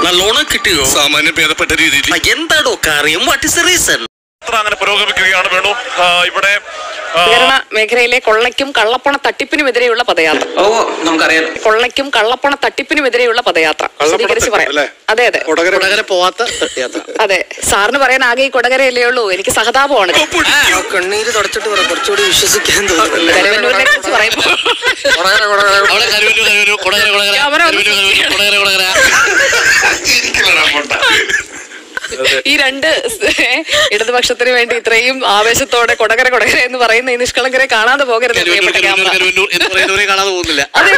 നല്ലോണം കിട്ടിയോ സാമാന്യം ഭേദപ്പെട്ട രീതിയിൽ ആ, എന്താടോ കാര്യം വാട്ട് ഇസ് റീസൺ യാത്ര അങ്ങനെ പുരോഗമിക്കുകയാണ് വേണു ആ, ഇവിടെ ആ, സഹകരണ മേഖലയിലെ കൊള്ളയ്ക്കും കള്ളപ്പണ തട്ടിപ്പിനുമെതിരെയുള്ള പദയാത്ര ഓ നമുക്കറിയാം കൊള്ളയ്ക്കും കള്ളപ്പണ തട്ടിപ്പിനുമെതിരെയുള്ള പദയാത്ര വിശദീകരിച്ച് പറയാം അല്ലേ? അതെ അതെ കൊടകര പോവാത്ത യാത്ര അതെ സാറിന് പറയാൻ ആകെ ഈ കൊടകരയല്ലേ ഉള്ളൂ എനിക്ക് സഹതാപമാണ് കണ്ണീര് തുടച്ചിട്ട് പറ കുറച്ചുകൂടി വിശ്വസിക്കാൻ തോന്നുന്നില്ല കരുവന്നൂരിനെ കുറിച്ച് പറയുമ്പോൾ അവിടെ കരുവല്ലു കരുവല്ലു കൊടകര കൊടകര ക്യാമറ ഒന്ന് കരുവല്ലു, കരുവല്ലു, കൊടകര കൊടകര ഈ രണ്ട് ഇടതുപക്ഷത്തിന് വേണ്ടി ഇത്രയും ആവേശത്തോടെ കൊടകര കൊടകര എന്ന് പറയുന്ന ഈ നിഷ്കളങ്കരെ കാണാതെ പോകരുത് കരുവല്ലൂർ പ്രിയപ്പെട്ട കരുവല്ലൂർ ക്യാമറ. കരുവല്ലൂർ എന്ന് പറയുന്നവരെ കാണാതെ പോകുന്നില്ല അതെ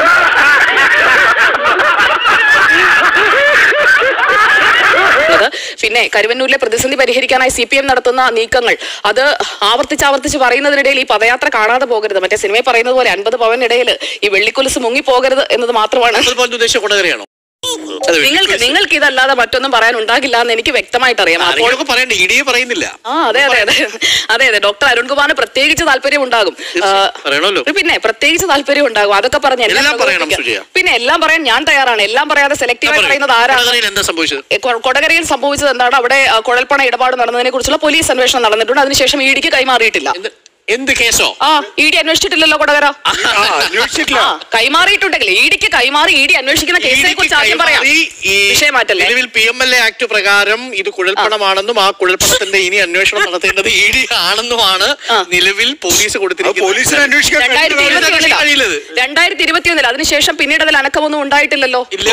ഉള്ളത്. പിന്നെ കരുവന്നൂരിലെ പ്രതിസന്ധി പരിഹരിക്കാനായി സി പി എം നടത്തുന്ന നീക്കങ്ങൾ അത് ആവർത്തിച്ച് ആവർത്തിച്ച് പറയുന്നതിനിടയിൽ ഈ പദയാത്ര കാണാതെ പോകരുത് മറ്റേ സിനിമയിൽ പറയുന്നത് പോലെ അൻപത് പവനിടയിൽ ഈ വെള്ളിക്കൊലുസ് മുങ്ങി പോകരുത് എന്നത് മാത്രമാണ് അതുപോലെ ഉദ്ദേശിച്ച കൊടകരയാണോ അത് നിങ്ങൾക്ക് നിങ്ങൾക്ക് ഇതല്ലാതെ മറ്റൊന്നും പറയാൻ ഉണ്ടാകില്ല എന്ന് എനിക്ക് വ്യക്തമായിട്ട് അറിയാം അപ്പോൾ ആരെങ്കിലുമൊക്കെ പറയണ്ടേ ഇടിയെ പറയുന്നില്ല ആ അതെ അതെ അതെ അതെ അതെ ഡോക്ടർ അരുൺകുമാറിന് പ്രത്യേകിച്ച് താല്പര്യം ഉണ്ടാകും ആ, പറയണമല്ലോ പിന്നെ പ്രത്യേകിച്ച് താല്പര്യം ഉണ്ടാകും അതൊക്കെ പറഞ്ഞ് എന്നെ എല്ലാം പറയണം, പ്രകോപിപ്പിക്കാം. സുജയ. പിന്നെ എല്ലാം പറയാൻ ഞാൻ തയ്യാറാണ് എല്ലാം പറയാതെ സെലക്റ്റീവായി പറയുന്നത് ആരാണ് കൊടകരയിൽ എന്താ സംഭവിച്ചത് എ, കൊ- കൊടകരയിൽ സംഭവിച്ചത് എന്താണ് അവിടെ ആ, കുഴൽപ്പണ ഇടപാട് നടന്നതിനെ കുറിച്ചുള്ള പോലീസ് അന്വേഷണം നടന്നിട്ടുണ്ട് അതിനുശേഷം ഇ ഡിക്ക് കൈമാറിയിട്ടില്ല എന്ത് എന്ത് കേസോ ആ ഇ ഡി അന്വേഷിച്ചിട്ടില്ലല്ലോ കൊടകര അന്വേഷിച്ചിട്ടില്ല ആ കൈമാറിയിട്ടുണ്ടെങ്കിൽ ഇ ഡിക്ക് കൈമാറി ഇ ഡി അന്വേഷിക്കുന്ന കേസിനെ കുറിച്ച് ആദ്യം പറയാം വിഷയം മാറ്റല്ലേ നിലവിൽ P M L A act പ്രകാരം ഇത് കുഴൽപ്പണമാണെന്നും ആ കുഴൽപ്പണത്തിന്റെ ഇനി അന്വേഷണം നടത്തേണ്ടത് ഇ ഡി ആണെന്നുമാണ് ആ. നിലവിൽ പോലീസ് അത് കൊടുത്തിരിക്കുന്നത് പോലീസിനെ അന്വേഷിക്കാൻ രണ്ടായിരത്തി കഴിയുന്ന ഇരുപത്തിയൊന്നിലാ കഴിയില്ലത്. രണ്ടായിരത്തി ഇരുപത്തിയൊന്നിൽ അതിനുശേഷം പിന്നീട് അതിൽ അനക്കമൊന്നും ഉണ്ടായിട്ടില്ലല്ലോ ഇല്ല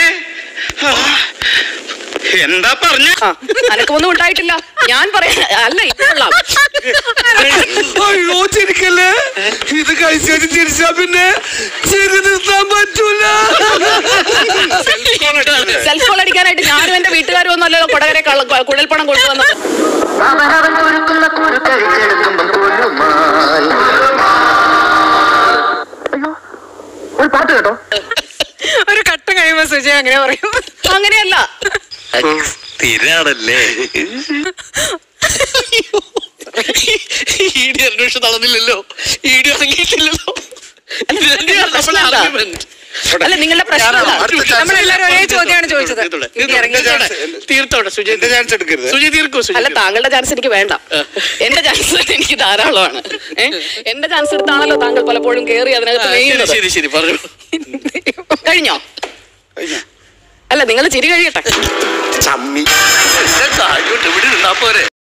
എന്താ പറഞ്ഞ ആ അനക്കമൊന്നും ഉണ്ടായിട്ടില്ല ഞാൻ പറയാം അല്ല ഇപ്പോഴാം അയ്യോ ചിരിക്കല്ലേ ഇത് കഴിച്ചിട്ട് ചിരിച്ചാ പിന്നെ ചിരി നിർത്താൻ പറ്റൂല സെൽഫ് കോൾ അടിക്കാനായിട്ട് ഞാനും എന്റെ വീട്ടുകാരും ഒന്നല്ലല്ലോ കൊടകരെ കള്ള- കുഴൽപ്പണം കൊണ്ടുവന്നത് അവനവൻ കുരുക്കുന്ന കുരുക്കഴിച്ചെടുക്കുമ്പം കുലുമാൽ അയ്യോ ഒരു പാട്ട് കേട്ടോ ഒരു ഘട്ടം കഴിയുമ്പോ സുജയ അങ്ങനെ പറയും അങ്ങനെയല്ല സ്ഥിരാണല്ലേ ഇ ഡി അന്വേഷണം നടന്നില്ലല്ലോ ഇ ഡി ഇറങ്ങിയിട്ടില്ലല്ലോ ഇത് തന്നെയാണ് നമ്മുടെ പ്രശ്നം എന്താ? argument. അല്ല നിങ്ങളുടെ പ്രശ്നം എന്താ? അടുത്ത chance. നമ്മളെല്ലാവരും ഒരേ ചോദ്യമാണ് ചോദിച്ചത് തീർത്തോട്ടെ, ഇനി തീർത്തോട്ടെ, ഇറങ്ങിയിട്ടുണ്ട്. തീർത്തോട്ടെ. തീർത്തോട്ടെ സുജയ് എന്റെ ചാൻസ് എടുക്കരുത് സുജയ് തീർക്കൂ അല്ല സുജയ് താങ്കളുടെ ചാൻസ് എനിക്ക് വേണ്ട എന്റെ ചാൻസ് എനിക്ക് ധാരാളമാണ് ഏ? എന്റെ ചാൻസ് എടുത്താണല്ലോ താങ്കൾ പലപ്പോഴും കേറി ആ, അതിനകത്ത് ശരി വീഴുന്നത്. ശരി ശരി പറഞ്ഞു കഴിഞ്ഞോ കഴിഞ്ഞോ? അല്ല നിങ്ങൾ ചിരി കഴിയട്ടെ ചമ്മി ഇവിടെ നിന്നാ പോരെ